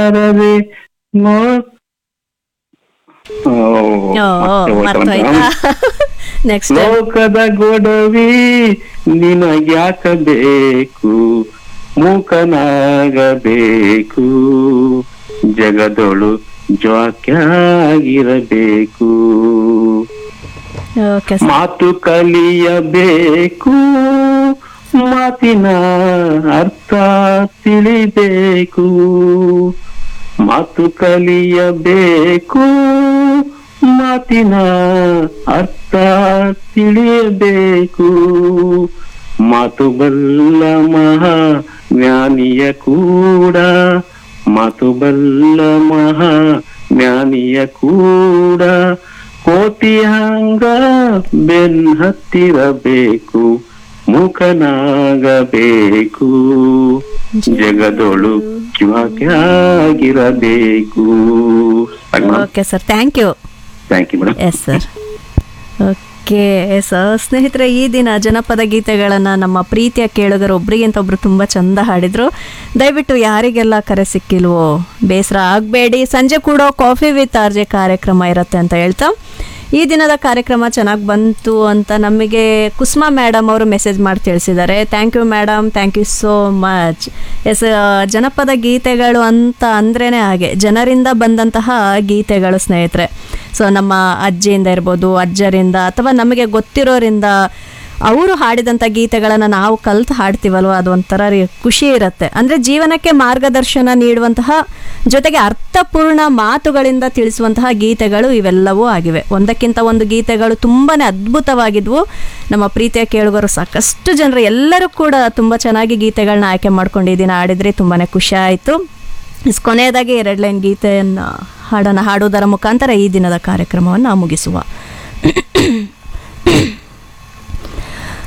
ಬಾರದೆ ನೋ ಓ, ಓ ಮತ್ತೆ ಹೋಯ್ತಾ ಮರ್ತೋಯ್ತಾ ಅಂತ. ನೆಕ್ಸ್ಟ್ ಲೋಕದ ಗೊಡವಿ ನಿನಗ್ಯಾಕ ಬೇಕು ಮೂಕನಾಗಬೇಕು ಜಗದೊಳು ಜ್ವಾಕ್ಯಾಗಿರಬೇಕು ಓಕೆ ಸರ್ ಮಾತು ಕಲಿಯಬೇಕು ಮಾತಿನ ಅರ್ಥ ತಿಳಿಬೇಕು ಮಾತು ಕಲಿಯಬೇಕು ಮಾತಿನ ಅರ್ಥ ತಿಳಿಯಬೇಕು ಮಾತು ಬಲ್ಲ ಮಹಾ ಜ್ಞಾನಿಯ ಕೂಡ ಮಾತು ಬಲ್ಲ ಮಹಾ ಜ್ಞಾನಿಯ ಕೂಡ ಕೋಟಿ ಹಂಗ ಬೆನ್ ಹತ್ತಿರಬೇಕು ಮುಖನಾಗಬೇಕು ಜಗದೊಳು ಕಿವಾಕ್ಯಾಗಿರಬೇಕು okay sir thank you thank you madam yes sir okay sir ಸ್ನೇಹಿತರೆ ಈ ದಿನ ಜನಪದ ಗೀತೆಗಳನ್ನು ನಮ್ಮ ಪ್ರೀತಿಯ ಕೇಳುಗರು ಒಬ್ರಿಗಿಂತ ಒಬ್ರು ತುಂಬ ಚಂದ ಹಾಡಿದ್ರು ದಯವಿಟ್ಟು ಯಾರಿಗೆಲ್ಲ ಕರೆ ಸಿಕ್ಕಿಲ್ವೋ ಬೇಸರ ಆಗಬೇಡಿ ಸಂಜೆ ಕೂಡ ಕಾಫಿ ವಿತ್ ಆರ್ಜೆ ಕಾರ್ಯಕ್ರಮ ಇರುತ್ತೆ ಅಂತ ಹೇಳ್ತಾ ಈ ದಿನದ ಕಾರ್ಯಕ್ರಮ ಚೆನ್ನಾಗಿ ಬಂತು ಅಂತ ನಮಗೆ ಕುಸುಮಾ ಮೇಡಮ್ ಅವರು ಮೆಸೇಜ್ ಮಾಡಿ ತಿಳಿಸಿದ್ದಾರೆ thank you madam thank you so much yes ಜನಪದ ಗೀತೆಗಳು ಅಂತ ಅಂದ್ರೇ ಹಾಗೆ ಜನರಿಂದ ಬಂದಂತಹ ಗೀತೆಗಳು ಸ್ನೇಹಿತರೆ ಸೊ ನಮ್ಮ ಅಜ್ಜಿಯಿಂದ ಇರ್ಬೋದು ಅಜ್ಜರಿಂದ ಅಥವಾ ನಮಗೆ ಗೊತ್ತಿರೋರಿಂದ ಅವರು ಹಾಡಿದಂಥ ಗೀತೆಗಳನ್ನು ನಾವು ಕಲ್ತು ಹಾಡ್ತೀವಲ್ವ ಅದು ಒಂಥರ ರೀ- ಖುಷಿ ಇರುತ್ತೆ ಅಂದರೆ ಜೀವನಕ್ಕೆ ಮಾರ್ಗದರ್ಶನ ನೀಡುವಂತಹ ಜೊತೆಗೆ ಅರ್ಥಪೂರ್ಣ ಮಾತುಗಳಿಂದ ತಿಳಿಸುವಂತಹ ಗೀತೆಗಳು ಇವೆಲ್ಲವೂ ಆಗಿವೆ ಒಂದಕ್ಕಿಂತ ಒಂದು ಗೀತೆಗಳು ತುಂಬಾ ಅದ್ಭುತವಾಗಿದ್ವು ನಮ್ಮ ಪ್ರೀತಿಯ ಕೇಳುಗರು ಸಾಕಷ್ಟು ಜನರು ಎಲ್ಲರೂ ಕೂಡ ತುಂಬ ಚೆನ್ನಾಗಿ ಗೀತೆಗಳನ್ನ ಆಯ್ಕೆ ಮಾಡ್ಕೊಂಡಿದ್ದೀನಿ ಹಾಡಿದ್ರಿ ತುಂಬಾ ಖುಷಿ ಆಯಿತು ಇಸ್ ಕೊನೆಯದಾಗಿ ಎರಡು ಲೈನ್ ಗೀತೆಯನ್ನು ಹಾಡನ್ನು ಹಾಡುವುದರ ಮುಖಾಂತರ ಈ ದಿನದ ಕಾರ್ಯಕ್ರಮವನ್ನು ಮುಗಿಸುವ